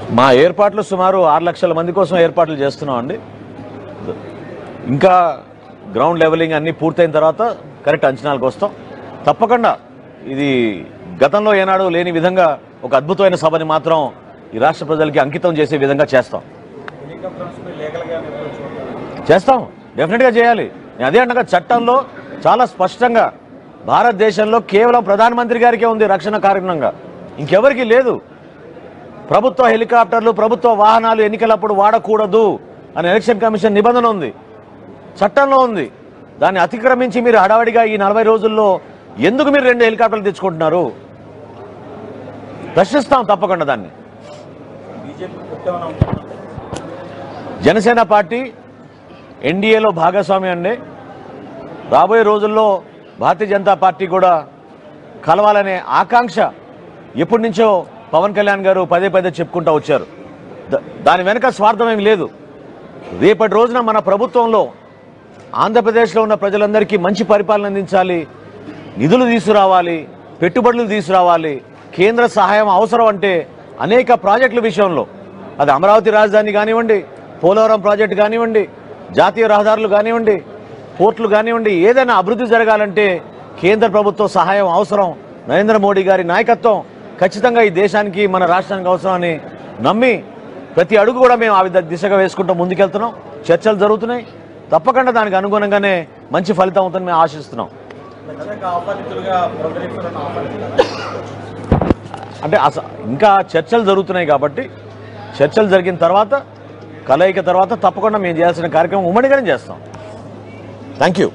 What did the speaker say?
మా ఏర్పాట్లు సుమారు ఆరు లక్షల మంది కోసం ఏర్పాట్లు చేస్తున్నాం అండి ఇంకా గ్రౌండ్ లెవెలింగ్ అన్నీ పూర్తయిన తర్వాత కరెక్ట్ అంచనాలకు వస్తాం తప్పకుండా ఇది గతంలో ఏనాడు లేని విధంగా ఒక అద్భుతమైన సభని మాత్రం ఈ రాష్ట్ర ప్రజలకి అంకితం చేసే విధంగా చేస్తాం చేస్తాం డెఫినెట్గా చేయాలి నేను అదే అంటగా చట్టంలో చాలా స్పష్టంగా భారతదేశంలో కేవలం ప్రధానమంత్రి గారికే ఉంది రక్షణ కారణంగా ఇంకెవరికి లేదు ప్రభుత్వ హెలికాప్టర్లు ప్రభుత్వ వాహనాలు ఎన్నికలప్పుడు వాడకూడదు అని ఎలక్షన్ కమిషన్ నిబంధన ఉంది చట్టంలో ఉంది దాన్ని అతిక్రమించి మీరు హడావడిగా ఈ నలభై రోజుల్లో ఎందుకు మీరు రెండు హెలికాప్టర్లు తెచ్చుకుంటున్నారు ప్రశ్నిస్తాం తప్పకుండా దాన్ని జనసేన పార్టీ ఎన్డీఏలో భాగస్వామి అండి రాబోయే రోజుల్లో భారతీయ జనతా పార్టీ కూడా కలవాలనే ఆకాంక్ష ఎప్పటి నుంచో పవన్ కళ్యాణ్ గారు పదే పదే చెప్పుకుంటూ వచ్చారు ద- దాని వెనక స్వార్థం ఏమి లేదు రేపటి రోజున మన ప్రభుత్వంలో ఆంధ్రప్రదేశ్లో ఉన్న ప్రజలందరికీ మంచి పరిపాలన అందించాలి నిధులు తీసుకురావాలి పెట్టుబడులు తీసుకురావాలి కేంద్ర సహాయం అవసరం అంటే అనేక ప్రాజెక్టుల విషయంలో అది అమరావతి రాజధాని కానివ్వండి పోలవరం ప్రాజెక్టు కానివ్వండి జాతీయ రహదారులు కానివ్వండి పోర్టులు కానివ్వండి ఏదైనా అభివృద్ధి జరగాలంటే కేంద్ర ప్రభుత్వ సహాయం అవసరం నరేంద్ర మోడీ గారి నాయకత్వం ఖచ్చితంగా ఈ దేశానికి మన రాష్ట్రానికి అవసరమని నమ్మి ప్రతి అడుగు కూడా మేము ఆ విధ దిశగా వేసుకుంటూ ముందుకెళ్తున్నాం చర్చలు జరుగుతున్నాయి తప్పకుండా దానికి అనుగుణంగానే మంచి ఫలితం అవుతుందని మేము ఆశిస్తున్నాం అంటే అస ఇంకా చర్చలు జరుగుతున్నాయి కాబట్టి చర్చలు జరిగిన తర్వాత కలయిక తర్వాత తప్పకుండా మేము చేయాల్సిన కార్యక్రమం ఉమ్మడిగానే చేస్తాం థ్యాంక్ యూ